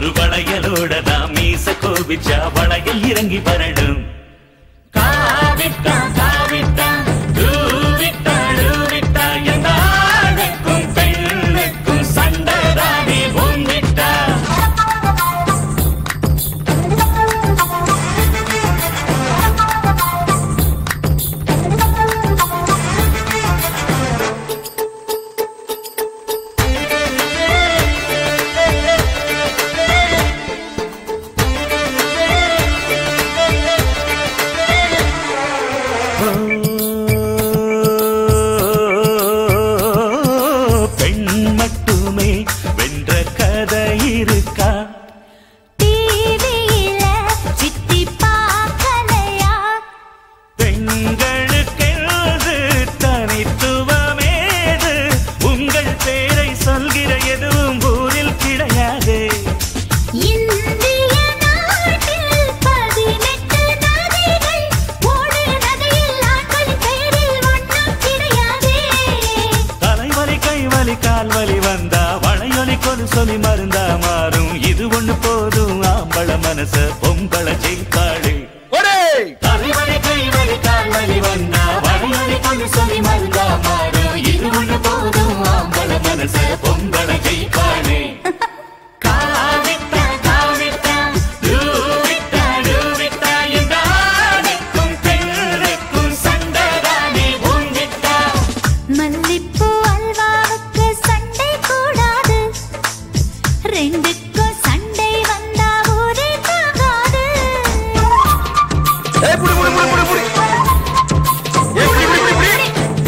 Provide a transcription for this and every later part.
ஒரு வளையலோட தான் மீச கோபிச்சா வளையல் இறங்கி வரணும் காவிட்டா காவிட்டா தூவிட்டா தூவிட்டா எந்த ஆணுக்கும் பெண்ணுக்கும் சண்டைதானே பூங்கிட்டா பெண் மட்டுமே வென்ற கதை இருக்கா டிவியில சித்தி பார்க்கலையா பெண்களுக்கென்று தனித்துவமேது உங்கள் பேரை சொல்கிற எதுவும் ஊரில் கிடையாது இந்திய நாட்டில் பதினெட்டு நதிகள் ஓடு நதியில் ஆண்களின் பெயரில் ஒன்றும் கிடையாதே தலைவலி கைவலி கால்வலி வந்தா வளையொலி கொடு சொல்லி மருந்தா மாறும் இது ஒண்ணு போதும் ஆம்பள மனச பொம்பள ஜெயிப்பாளே தலைவலி கைவலி கால்வலி வந்தா வளையொலி கொடு சொல்லி மருந்தா மாறும் இது ஒண்ணு போதும் ஆம்பள மனச பொம்பள ஜெயிப்பாளே காவிட்டா காவிட்டா தூவிட்டா தூவிட்டா இந்த ஆணுக்கும் பெண்ணுக்கும் சண்டைதானே ஊங்கிட்டா மல்லிப்பூ அல்வாவுக்கு சண்டை கூடாது ரெண்டுக்கும் சண்டை வந்தா ஊரே தாங்காது ஏய் புடி புடி புடி புடி புடி ஏய் புடி புடி புடி புடி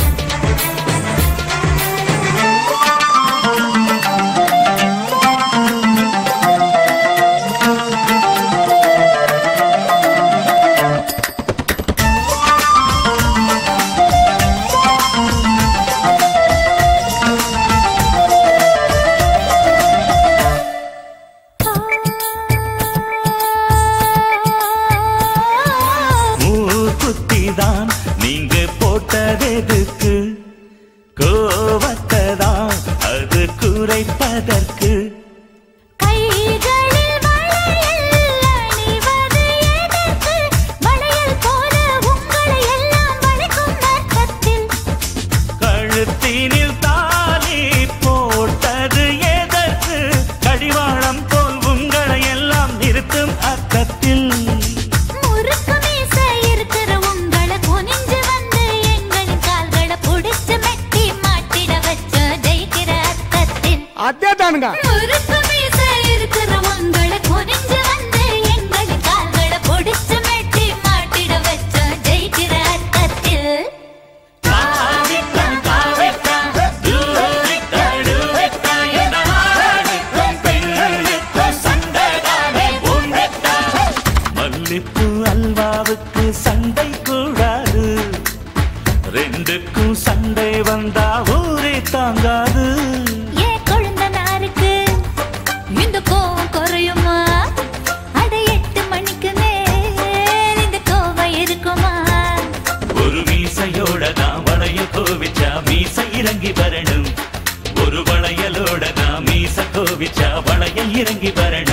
மூக்குத்திதான் நீங்க போட்டதெதுக்கு கோவத்தை தான் அது குறைப்பதற்கு கைகளில் வளையல் அணிவது எதற்கு? வளையல் போல உங்களை எல்லாம் வளைக்கும் அர்த்தத்தில். கழுத்தினில் தாலி போட்டது எதற்கு கடிவாளம் போல் உங்களை எல்லாம் நிறுத்தும் அர்த்தத்தில் முறுக்கு மீசை இருக்கிற உங்களை குனிஞ்சு வந்து எங்களின் கால்களை புடிச்சு மெட்டி மாட்டிட வச்ச ஜெயிக்கிற அர்த்தத்தில். அதே தானுங்க முறுக்கு மீசை இருக்கிற உங்களை குனிஞ்சு வந்து எங்களின் கால்களை புடிச்சு மெட்டி மாட்டிட வச்ச ஜெயிக்கிற அர்த்தத்தில் காவிட்டா காவிட்டா தூவிட்டா தூவிட்டா என் ஆணுக்கும் பெண்ணுக்கும் சண்டைதானே பூங்கிட்டா மல்லிப்பூ அல்வாவுக்கு சண்டை கூடாது ரெண்டுக்கும் சண்டை வந்தா ஊரே தாங்காது ஏன் கொழுந்தனாருக்கு இந்த கோவம் குறையுமா அட எட்டு மணிக்கு மேல் இந்த கோவம் இருக்குமா ஒரு மீசையோட நான் வளைய கோவிச்சா மீசை இறங்கி வரணும் ஒரு வளையலோட நான் மீச கோவிச்சா வளையல் இறங்கி வரணும்